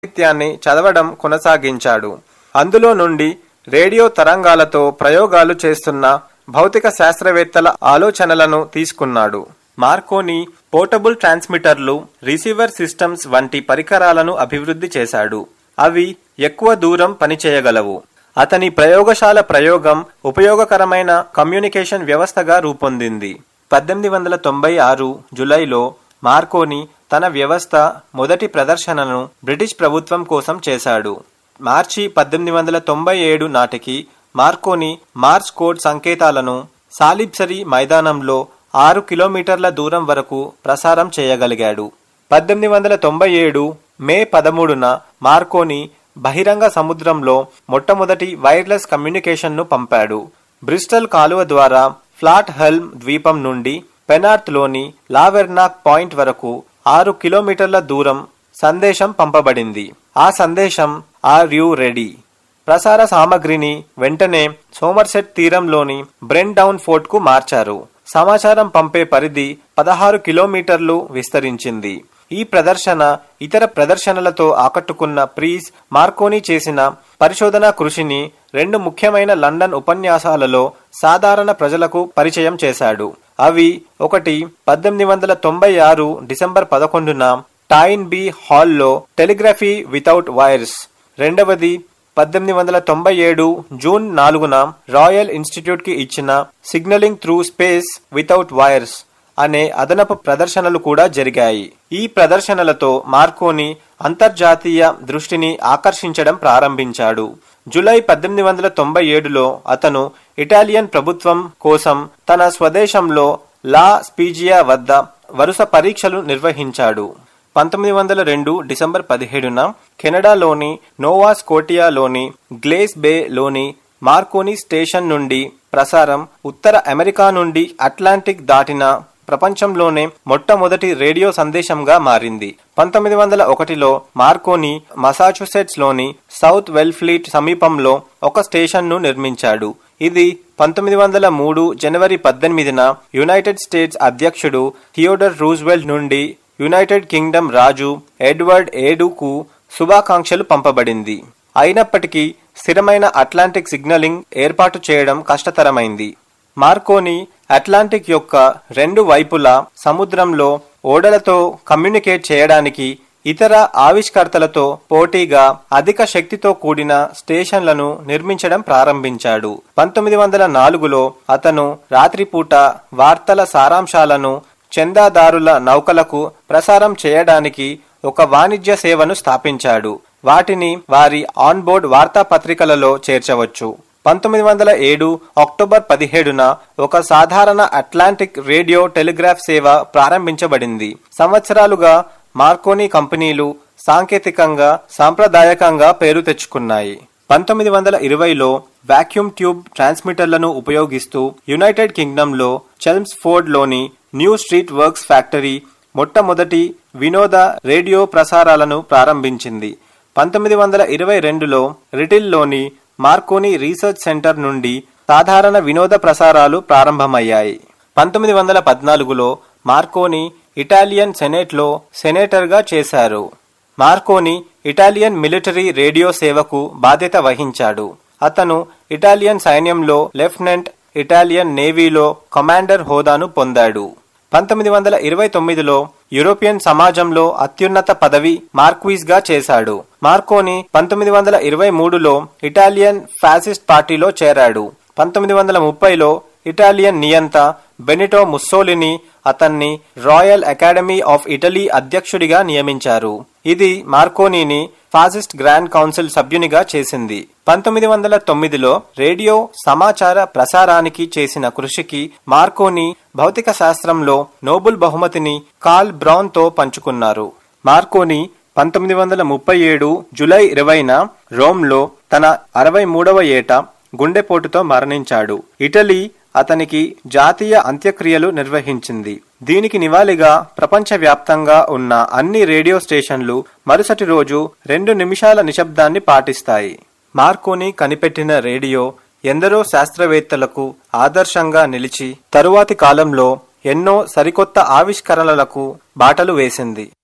సాహిత్యాన్ని చదవడం కొనసాగించాడు అందులో నుండి రేడియో తరంగాలతో ప్రయోగాలు చేస్తున్న భౌతిక శాస్త్రవేత్తల ఆలోచనలను తీసుకున్నాడు మార్కోని పోర్టబుల్ ట్రాన్స్మిటర్లు రిసీవర్ సిస్టమ్స్ వంటి పరికరాలను అభివృద్ధి చేశాడు అవి ఎక్కువ దూరం పనిచేయగలవు అతని ప్రయోగశాల ప్రయోగం ఉపయోగకరమైన కమ్యూనికేషన్ వ్యవస్థగా రూపొందింది పద్దెనిమిది వందల తొంభై ఆరు జులైలో మార్కోని తన వ్యవస్థ మొదటి ప్రదర్శనను బ్రిటిష్ ప్రభుత్వం కోసం చేశాడు మార్చి పద్దెనిమిది వందల తొంభై ఏడు నాటికి మార్కోని మార్స్ కోడ్ సంకేతాలను సాలిబ్సరీ మైదానంలో ఆరు కిలోమీటర్ల దూరం వరకు ప్రసారం చేయగలిగాడు పద్దెనిమిది వందల తొంభై ఏడు మే పదమూడున మార్కోని బహిరంగ సముద్రంలో మొట్టమొదటి వైర్లెస్ కమ్యూనికేషన్ను పంపాడు బ్రిస్టల్ కాలువ ద్వారా ఫ్లాట్ హెల్మ్ ద్వీపం నుండి పెనార్త్లోని లావెర్నాక్ పాయింట్ వరకు ఆరు కిలోమీటర్ల దూరం సందేశం పంపబడింది ఆ సందేశం ఆర్ యు రెడీ ప్రసార సామగ్రిని వెంటనే సోమర్సెట్ తీరంలోని బ్రెన్ డౌన్ ఫోర్ట్ కు మార్చారు సమాచారం పంపే పరిధి పదహారు కిలోమీటర్లు విస్తరించింది ఈ ప్రదర్శన ఇతర ప్రదర్శనలతో ఆకట్టుకున్న ప్రీజ్ మార్కోని చేసిన పరిశోధనా కృషిని రెండు ముఖ్యమైన లండన్ ఉపన్యాసాలలో సాధారణ ప్రజలకు పరిచయం చేశాడు అవి ఒకటి పద్దెనిమిది వందల తొంభై ఆరు డిసెంబర్ పదకొండున టాయిన్ బి హాల్లో టెలిగ్రఫీ వితౌట్ వైర్స్ రెండవది పద్దెనిమిది వందల తొంభై ఏడు జూన్ నాలుగున రాయల్ ఇన్స్టిట్యూట్ కి ఇచ్చిన signalling through space without wires అనే అదనపు ప్రదర్శనలు కూడా జరిగాయి ఈ ప్రదర్శనలతో మార్కోని అంతర్జాతీయ దృష్టిని ఆకర్షించడం ప్రారంభించాడు జులై పద్దెనిమిది వందల తొంభై ఏడులో అతను ఇటాలియన్ ప్రభుత్వం కోసం తన స్వదేశంలో లా స్పీజియా వద్ద వరుస పరీక్షలు నిర్వహించాడు పంతొమ్మిది వందల రెండు డిసెంబర్ పదిహేడున కెనడాలోని నోవా స్కోటియాలోని గ్లేస్ బే లోని మార్కోని స్టేషన్ నుండి ప్రసారం ఉత్తర అమెరికా నుండి అట్లాంటిక్ దాటిన ప్రపంచంలోనే మొట్టమొదటి రేడియో సందేశంగా మారింది పంతొమ్మిది వందల ఒకటిలో మార్కోని మసాచుసెట్స్ లోని సౌత్ వెల్ఫ్లీట్ సమీపంలో ఒక స్టేషన్ను నిర్మించాడు ఇది పంతొమ్మిది వందల మూడు జనవరి పద్దెనిమిదిన యునైటెడ్ స్టేట్స్ అధ్యక్షుడు థియోడర్ రూజ్వెల్ట్ నుండి యునైటెడ్ కింగ్డమ్ రాజు ఎడ్వర్డ్ ఏడుకు శుభాకాంక్షలు పంపబడింది అయినప్పటికీ స్థిరమైన అట్లాంటిక్ సిగ్నలింగ్ ఏర్పాటు చేయడం కష్టతరమైంది మార్కోని అట్లాంటిక్ యొక్క రెండు వైపులా సముద్రంలో ఓడలతో కమ్యూనికేట్ చేయడానికి ఇతర ఆవిష్కర్తలతో పోటీగా అధిక శక్తితో కూడిన స్టేషన్లను నిర్మించడం ప్రారంభించాడు పంతొమ్మిది వందల నాలుగులో అతను రాత్రిపూట వార్తల సారాంశాలను చందాదారుల నౌకలకు ప్రసారం చేయడానికి ఒక వాణిజ్య సేవను స్థాపించాడు వాటిని వారి ఆన్బోర్డ్ వార్తాపత్రికలలో చేర్చవచ్చు పంతొమ్మిది వందల ఏడు అక్టోబర్ పదిహేడున ఒక సాధారణ అట్లాంటిక్ రేడియో టెలిగ్రాఫ్ సేవ ప్రారంభించబడింది సంవత్సరాలుగా మార్కోని కంపెనీలు సాంకేతికంగా సాంప్రదాయకంగా పేరు తెచ్చుకున్నాయి పంతొమ్మిది వందల ఇరవైలో వాక్యూమ్ ట్యూబ్ ట్రాన్స్మిటర్లను ఉపయోగిస్తూ యునైటెడ్ కింగ్డమ్లో చెల్మ్స్ ఫోర్డ్లోని న్యూ స్ట్రీట్ వర్క్స్ ఫ్యాక్టరీ మొట్టమొదటి వినోద రేడియో ప్రసారాలను ప్రారంభించింది పంతొమ్మిది వందల ఇరవై రెండులో రిటిల్లోని మార్కోని రీసెర్చ్ సెంటర్ నుండి సాధారణ వినోద ప్రసారాలు ప్రారంభమయ్యాయి పంతొమ్మిది వందల పద్నాలుగులో మార్కోని ఇటాలియన్ సెనేట్లో సెనేటర్గా చేశారు మార్కోని ఇటాలియన్ మిలిటరీ రేడియో సేవకు బాధ్యత వహించాడు అతను ఇటాలియన్ సైన్యంలో లెఫ్టినెంట్ ఇటాలియన్ నేవీలో కమాండర్ హోదాను పొందాడు పంతొమ్మిది వందల ఇరవై తొమ్మిదిలో యూరోపియన్ సమాజంలో అత్యున్నత పదవి మార్క్వీస్ గా చేశాడు మార్కోని పంతొమ్మిది వందల ఇరవై మూడులో ఇటాలియన్ ఫ్యాసిస్ట్ పార్టీలో చేరాడు పంతొమ్మిది వందల ముప్పైలో ఇటాలియన్ నియంత బెనిటో ముస్సోలిని అతన్ని రాయల్ అకాడమీ ఆఫ్ ఇటలీ అధ్యక్షుడిగా నియమించారు ఇది మార్కోనీని ఫాసిస్ట్ గ్రాండ్ కౌన్సిల్ సభ్యునిగా చేసింది పంతొమ్మిది వందల తొమ్మిదిలో రేడియో సమాచార ప్రసారానికి చేసిన కృషికి మార్కోని భౌతిక శాస్త్రంలో నోబుల్ బహుమతిని కాల్ బ్రౌన్ తో పంచుకున్నారు మార్కోని పంతొమ్మిది వందల ముప్పై ఏడు జులై ఇరవైన రోమ్లో తన అరవై మూడవ ఏట గుండెపోటుతో మరణించాడు ఇటలీ అతనికి జాతీయ అంత్యక్రియలు నిర్వహించింది దీనికి నివాళిగా ప్రపంచవ్యాప్తంగా ఉన్న అన్ని రేడియో స్టేషన్లు మరుసటి రోజు రెండు నిమిషాల నిశ్శబ్దాన్ని పాటిస్తాయి మార్కోని కనిపెట్టిన రేడియో ఎందరో శాస్త్రవేత్తలకు ఆదర్శంగా నిలిచి తరువాతి కాలంలో ఎన్నో సరికొత్త ఆవిష్కరణలకు బాటలు వేసింది